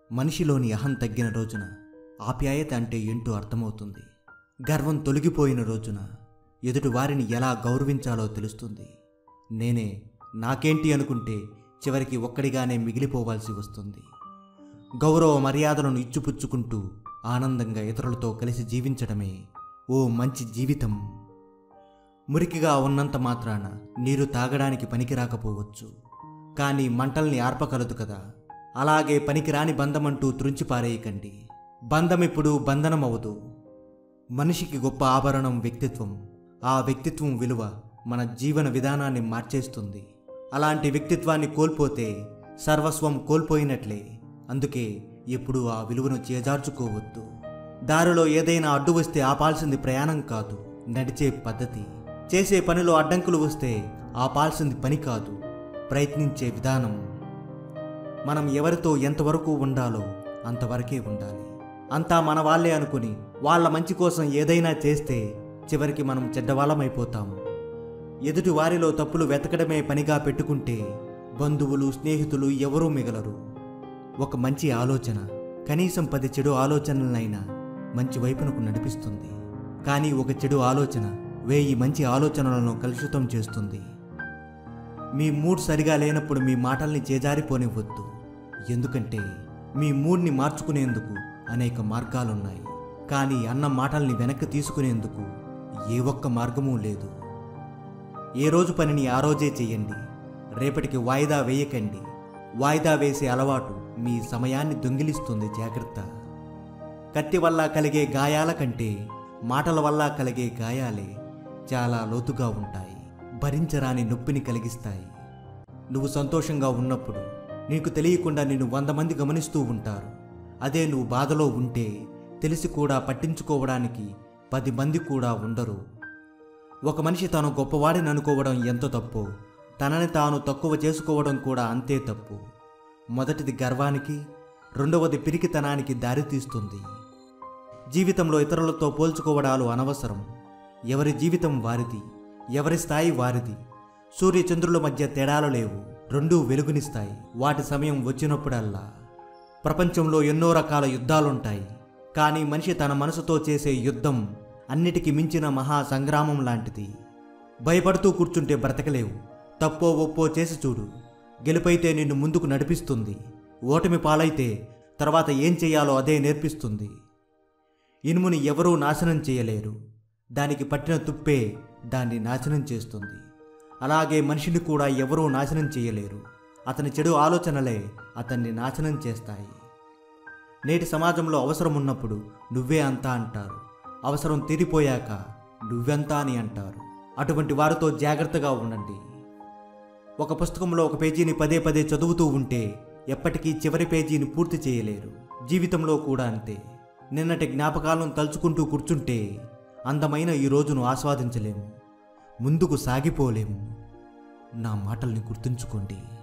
మనిషిలోని అహం తగ్గిన రోజున ఆప్యాయత అంటే ఏంటో అర్థమవుతుంది గర్వం తొలగిపోయిన రోజున ఎదుటి వారిని ఎలా గౌరవించాలో తెలుస్తుంది నేనే నాకేంటి అనుకుంటే చివరికి ఒక్కడిగానే మిగిలిపోవాల్సి వస్తుంది గౌరవ మర్యాదలను ఇచ్చిపుచ్చుకుంటూ ఆనందంగా ఇతరులతో కలిసి జీవించడమే ఓ మంచి జీవితం మురికిగా ఉన్నంత మాత్రాన నీరు తాగడానికి పనికి రాకపోవచ్చు కానీ మంటల్ని ఆర్పగలదు కదా అలాగే పనికిరాని బంధమంటూ త్రుంచిపారేయకండి బంధం ఇప్పుడు బంధనమవదు మనిషికి గొప్ప ఆభరణం వ్యక్తిత్వం ఆ వ్యక్తిత్వం విలువ మన జీవన విధానాన్ని మార్చేస్తుంది అలాంటి వ్యక్తిత్వాన్ని కోల్పోతే సర్వస్వం కోల్పోయినట్లే అందుకే ఎప్పుడూ ఆ విలువను చేజార్చుకోవద్దు దారిలో ఏదైనా అడ్డు వస్తే ఆపాల్సింది ప్రయాణం కాదు నడిచే పద్ధతి చేసే పనిలో అడ్డంకులు వస్తే ఆపాల్సింది పని కాదు ప్రయత్నించే విధానం మనం ఎవరితో ఎంతవరకు ఉండాలో అంతవరకే ఉండాలి అంతా మన వాళ్ళే అనుకుని వాళ్ళ మంచి కోసం ఏదైనా చేస్తే చివరికి మనం చెడ్డవాళ్ళమైపోతాము ఎదుటి వారిలో తప్పులు వెతకడమే పనిగా పెట్టుకుంటే బంధువులు స్నేహితులు ఎవరూ మిగలరు ఒక మంచి ఆలోచన కనీసం పది చెడు ఆలోచనలనైనా మంచి వైపునకు నడిపిస్తుంది కానీ ఒక చెడు ఆలోచన వేయి మంచి ఆలోచనలను కలుషితం చేస్తుంది మీ మూడ్ సరిగా లేనప్పుడు మీ మాటల్ని చేజారిపోనివ్వద్దు ఎందుకంటే మీ మూడ్ని మార్చుకునేందుకు అనేక మార్గాలున్నాయి కానీ అన్న మాటల్ని వెనక్కి తీసుకునేందుకు ఏ ఒక్క మార్గమూ లేదు ఏ రోజు పనిని ఆ రోజే చెయ్యండి రేపటికి వాయిదా వేయకండి వాయిదా వేసే అలవాటు మీ సమయాన్ని దొంగిలిస్తుంది జాగ్రత్త కత్తి వల్ల కలిగే గాయాల కంటే మాటల వల్ల కలిగే గాయాలే చాలా లోతుగా ఉంటాయి భరించరాని నొప్పిని కలిగిస్తాయి నువ్వు సంతోషంగా ఉన్నప్పుడు నీకు తెలియకుండా నిన్ను వంద మంది గమనిస్తూ ఉంటారు అదే నువ్వు బాధలో ఉంటే తెలిసి కూడా పట్టించుకోవడానికి పది మంది కూడా ఉండరు ఒక మనిషి తాను గొప్పవాడిని అనుకోవడం ఎంత తప్పో తనని తాను తక్కువ చేసుకోవడం కూడా అంతే తప్పు మొదటిది గర్వానికి రెండవది పిరికితనానికి దారితీస్తుంది జీవితంలో ఇతరులతో పోల్చుకోవడాలు అనవసరం ఎవరి జీవితం వారిది ఎవరి స్థాయి వారిది సూర్య చంద్రుల మధ్య తేడాలు లేవు రెండూ వెలుగునిస్తాయి వాటి సమయం వచ్చినప్పుడల్లా ప్రపంచంలో ఎన్నో రకాల యుద్ధాలుంటాయి కానీ మనిషి తన మనసుతో చేసే యుద్ధం అన్నిటికీ మించిన మహా సంగ్రామం లాంటిది భయపడుతూ కూర్చుంటే బ్రతకలేవు తప్పో ఒప్పో చేసి చూడు గెలుపైతే నిన్ను ముందుకు నడిపిస్తుంది ఓటమి పాలైతే తర్వాత ఏం చేయాలో అదే నేర్పిస్తుంది ఇనుముని ఎవరూ నాశనం చేయలేరు దానికి పట్టిన తుప్పే దాన్ని నాశనం చేస్తుంది అలాగే మనిషిని కూడా ఎవరూ నాశనం చేయలేరు అతని చెడు ఆలోచనలే అతన్ని నాశనం చేస్తాయి నేటి సమాజంలో అవసరం ఉన్నప్పుడు నువ్వే అంతా అంటారు అవసరం తీరిపోయాక నువ్వెంతా అని అంటారు అటువంటి వారితో జాగ్రత్తగా ఉండండి ఒక పుస్తకంలో ఒక పేజీని పదే పదే చదువుతూ ఉంటే ఎప్పటికీ చివరి పేజీని పూర్తి చేయలేరు జీవితంలో కూడా అంతే నిన్నటి జ్ఞాపకాలను తలుచుకుంటూ కూర్చుంటే అందమైన ఈ రోజును ఆస్వాదించలేము ముందుకు సాగిపోలేము నా మాటల్ని గుర్తుంచుకోండి